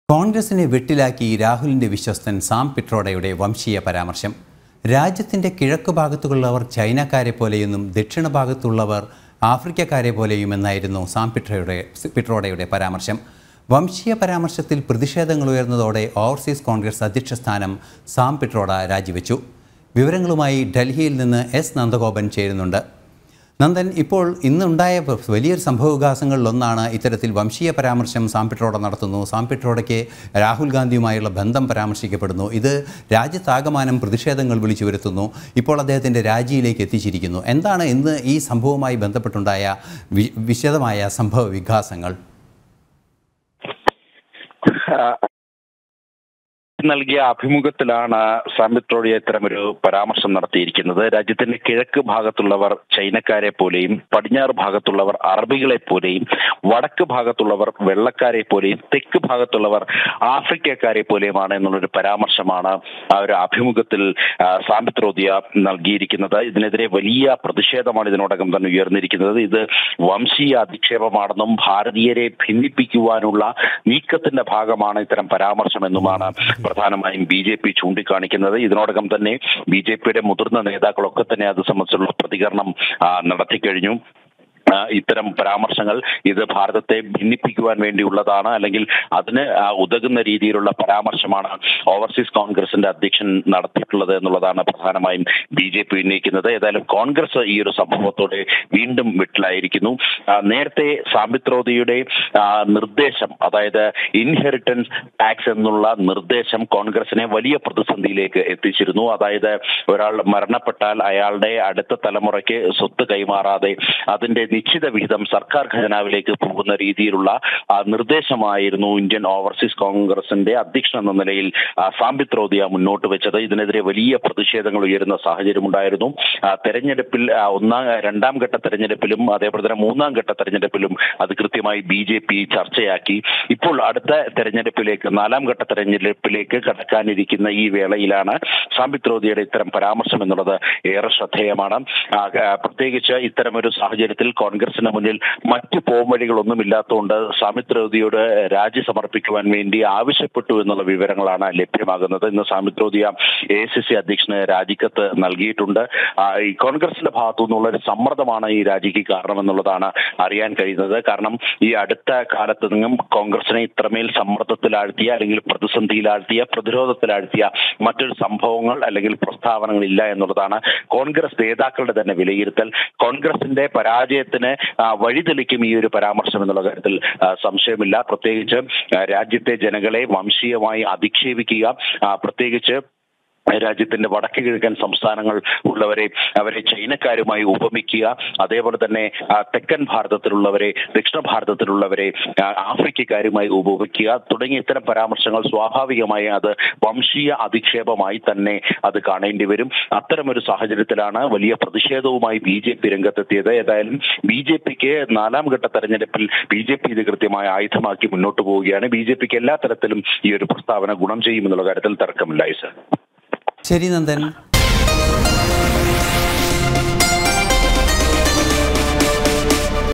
കോൺഗ്രസിനെ വെട്ടിലാക്കി രാഹുലിന്റെ വിശ്വസ്തൻ സാം പിട്രോഡയുടെ വംശീയ പരാമർശം രാജ്യത്തിന്റെ കിഴക്ക് ഭാഗത്തുള്ളവർ ചൈനക്കാരെ പോലെയെന്നും ദക്ഷിണ ഭാഗത്തുള്ളവർ ആഫ്രിക്കക്കാരെ പോലെയുമെന്നായിരുന്നു സാം പിട്രോയുടെ പിട്രോഡയുടെ പരാമർശം വംശീയ പരാമർശത്തിൽ പ്രതിഷേധങ്ങൾ ഉയർന്നതോടെ ഓവർസീസ് കോൺഗ്രസ് അധ്യക്ഷ സ്ഥാനം സാം പിട്രോഡ രാജിവെച്ചു വിവരങ്ങളുമായി ഡൽഹിയിൽ നിന്ന് എസ് നന്ദഗോപൻ ചേരുന്നുണ്ട് നന്ദൻ ഇപ്പോൾ ഇന്നുണ്ടായ വലിയൊരു സംഭവവികാസങ്ങളിലൊന്നാണ് ഇത്തരത്തിൽ വംശീയ പരാമർശം സാംപിട്രോഡ നടത്തുന്നു സാംപിട്രോഡയ്ക്ക് രാഹുൽ ഗാന്ധിയുമായുള്ള ബന്ധം പരാമർശിക്കപ്പെടുന്നു ഇത് രാജ്യത്താകമാനം പ്രതിഷേധങ്ങൾ വിളിച്ചു വരുത്തുന്നു ഇപ്പോൾ അദ്ദേഹത്തിൻ്റെ രാജിയിലേക്ക് എത്തിച്ചിരിക്കുന്നു എന്താണ് ഇന്ന് ഈ സംഭവവുമായി ബന്ധപ്പെട്ടുണ്ടായ വി വിശദമായ സംഭവ വികാസങ്ങൾ നൽകിയ അഭിമുഖത്തിലാണ് സാമ്പിട്രോഡിയ ഇത്തരമൊരു പരാമർശം നടത്തിയിരിക്കുന്നത് രാജ്യത്തിന്റെ കിഴക്ക് ഭാഗത്തുള്ളവർ ചൈനക്കാരെ പോലെയും പടിഞ്ഞാറ് ഭാഗത്തുള്ളവർ അറബികളെ പോലെയും വടക്ക് ഭാഗത്തുള്ളവർ വെള്ളക്കാരെ പോലെയും തെക്ക് ഭാഗത്തുള്ളവർ ആഫ്രിക്കക്കാരെ പോലെയുമാണ് എന്നുള്ളൊരു പരാമർശമാണ് ആ ഒരു അഭിമുഖത്തിൽ സാമ്പിത്രോദിയ നൽകിയിരിക്കുന്നത് ഇതിനെതിരെ വലിയ പ്രതിഷേധമാണ് ഇതിനോടകം തന്നെ ഉയർന്നിരിക്കുന്നത് ഇത് വംശീയ അധിക്ഷേപമാണെന്നും ഭാരതീയരെ ഭിന്നിപ്പിക്കുവാനുള്ള നീക്കത്തിന്റെ ഭാഗമാണ് ഇത്തരം പരാമർശമെന്നുമാണ് പ്രധാനമായും ബി ജെ പി ചൂണ്ടിക്കാണിക്കുന്നത് ഇതിനോടകം തന്നെ ബി ജെ പിയുടെ മുതിർന്ന നേതാക്കളൊക്കെ തന്നെ അത് സംബന്ധിച്ചുള്ള പ്രതികരണം നടത്തിക്കഴിഞ്ഞു ഇത്തരം പരാമർശങ്ങൾ ഇത് ഭാരതത്തെ ഭിന്നിപ്പിക്കുവാൻ വേണ്ടിയുള്ളതാണ് അല്ലെങ്കിൽ അതിന് ഉതകുന്ന രീതിയിലുള്ള പരാമർശമാണ് ഓവർസീസ് കോൺഗ്രസിന്റെ അധ്യക്ഷൻ നടത്തിയിട്ടുള്ളത് എന്നുള്ളതാണ് പ്രധാനമായും ബി ജെ പി ഉന്നയിക്കുന്നത് ഏതായാലും കോൺഗ്രസ് ഈ ഒരു സംഭവത്തോടെ വീണ്ടും വിട്ടിലായിരിക്കുന്നു നേരത്തെ സാമ്പിത്രോദിയുടെ നിർദ്ദേശം അതായത് ഇൻഹെറിറ്റൻസ് ടാക്സ് എന്നുള്ള നിർദ്ദേശം കോൺഗ്രസിനെ വലിയ പ്രതിസന്ധിയിലേക്ക് എത്തിച്ചിരുന്നു അതായത് ഒരാൾ മരണപ്പെട്ടാൽ അയാളുടെ അടുത്ത തലമുറയ്ക്ക് സ്വത്ത് കൈമാറാതെ അതിന്റെ നിശ്ചിത വിഹിതം സർക്കാർ ഖജനാവിലേക്ക് പോകുന്ന രീതിയിലുള്ള നിർദ്ദേശമായിരുന്നു ഇന്ത്യൻ ഓവർസീസ് കോൺഗ്രസിന്റെ അധ്യക്ഷൻ എന്ന നിലയിൽ സാമ്പിത്രോദിയ മുന്നോട്ട് വെച്ചത് ഇതിനെതിരെ വലിയ പ്രതിഷേധങ്ങൾ ഉയരുന്ന സാഹചര്യമുണ്ടായിരുന്നു തെരഞ്ഞെടുപ്പിൽ ഒന്നാം രണ്ടാം ഘട്ട തെരഞ്ഞെടുപ്പിലും അതേപോലെ തന്നെ മൂന്നാം ഘട്ട തെരഞ്ഞെടുപ്പിലും അത് കൃത്യമായി ബി ജെ പി ചർച്ചയാക്കി ഇപ്പോൾ അടുത്ത തെരഞ്ഞെടുപ്പിലേക്ക് നാലാം ഘട്ട തെരഞ്ഞെടുപ്പിലേക്ക് കടക്കാനിരിക്കുന്ന ഈ വേളയിലാണ് സാമ്പിത്രോദിയുടെ ഇത്തരം പരാമർശം എന്നുള്ളത് ഏറെ ശ്രദ്ധേയമാണ് പ്രത്യേകിച്ച് ഇത്തരമൊരു സാഹചര്യത്തിൽ കോൺഗ്രസിന് മുന്നിൽ മറ്റു പോംവഴികളൊന്നും ഇല്ലാത്തതുകൊണ്ട് സാമിത്രോദിയോട് രാജി സമർപ്പിക്കുവാൻ വേണ്ടി ആവശ്യപ്പെട്ടു എന്നുള്ള വിവരങ്ങളാണ് ലഭ്യമാകുന്നത് ഇന്ന് സാമിത്രോദിയ എ സി സി അധ്യക്ഷന് രാജിക്കത്ത് നൽകിയിട്ടുണ്ട് ഈ കോൺഗ്രസിന്റെ ഭാഗത്തു നിന്നുള്ള ഒരു സമ്മർദ്ദമാണ് ഈ രാജിക്ക് കാരണമെന്നുള്ളതാണ് അറിയാൻ കഴിയുന്നത് കാരണം ഈ അടുത്ത കാലത്ത് നിന്നും കോൺഗ്രസിനെ ഇത്രമേൽ സമ്മർദ്ദത്തിലാഴ്ത്തിയ അല്ലെങ്കിൽ പ്രതിസന്ധിയിലാഴ്ത്തിയ പ്രതിരോധത്തിലാഴ്ത്തിയ മറ്റൊരു സംഭവങ്ങൾ അല്ലെങ്കിൽ പ്രസ്താവനകൾ ഇല്ല എന്നുള്ളതാണ് കോൺഗ്രസ് നേതാക്കളുടെ തന്നെ വിലയിരുത്തൽ കോൺഗ്രസിന്റെ പരാജയത്തിന് വഴിതെളിക്കും ഈ ഒരു പരാമർശം എന്നുള്ള കാര്യത്തിൽ സംശയമില്ല പ്രത്യേകിച്ച് രാജ്യത്തെ ജനങ്ങളെ വംശീയമായി അധിക്ഷേപിക്കുക പ്രത്യേകിച്ച് രാജ്യത്തിന്റെ വടക്ക് കിഴക്കൻ സംസ്ഥാനങ്ങൾ ഉള്ളവരെ അവരെ ചൈനക്കാരുമായി ഉപമിക്കുക അതേപോലെ തന്നെ തെക്കൻ ഭാരതത്തിലുള്ളവരെ ദക്ഷിണ ഭാരതത്തിലുള്ളവരെ ആഫ്രിക്കക്കാരുമായി ഉപമിക്കുക തുടങ്ങിയ ഇത്തരം പരാമർശങ്ങൾ സ്വാഭാവികമായി അത് വംശീയ അധിക്ഷേപമായി തന്നെ അത് കാണേണ്ടി വരും അത്തരമൊരു സാഹചര്യത്തിലാണ് വലിയ പ്രതിഷേധവുമായി ബി ജെ പി രംഗത്തെത്തിയത് ഏതായാലും ബി ജെ പിക്ക് നാലാം ഘട്ട തെരഞ്ഞെടുപ്പിൽ ബി ജെ പി ഇത് കൃത്യമായ ആയുധമാക്കി മുന്നോട്ട് പോവുകയാണ് ബി ജെ പിക്ക് എല്ലാ തരത്തിലും ഈ ഒരു പ്രസ്താവന ഗുണം ചെയ്യുമെന്നുള്ള കാര്യത്തിൽ തർക്കമില്ല സർ ശരി നന്ദൻ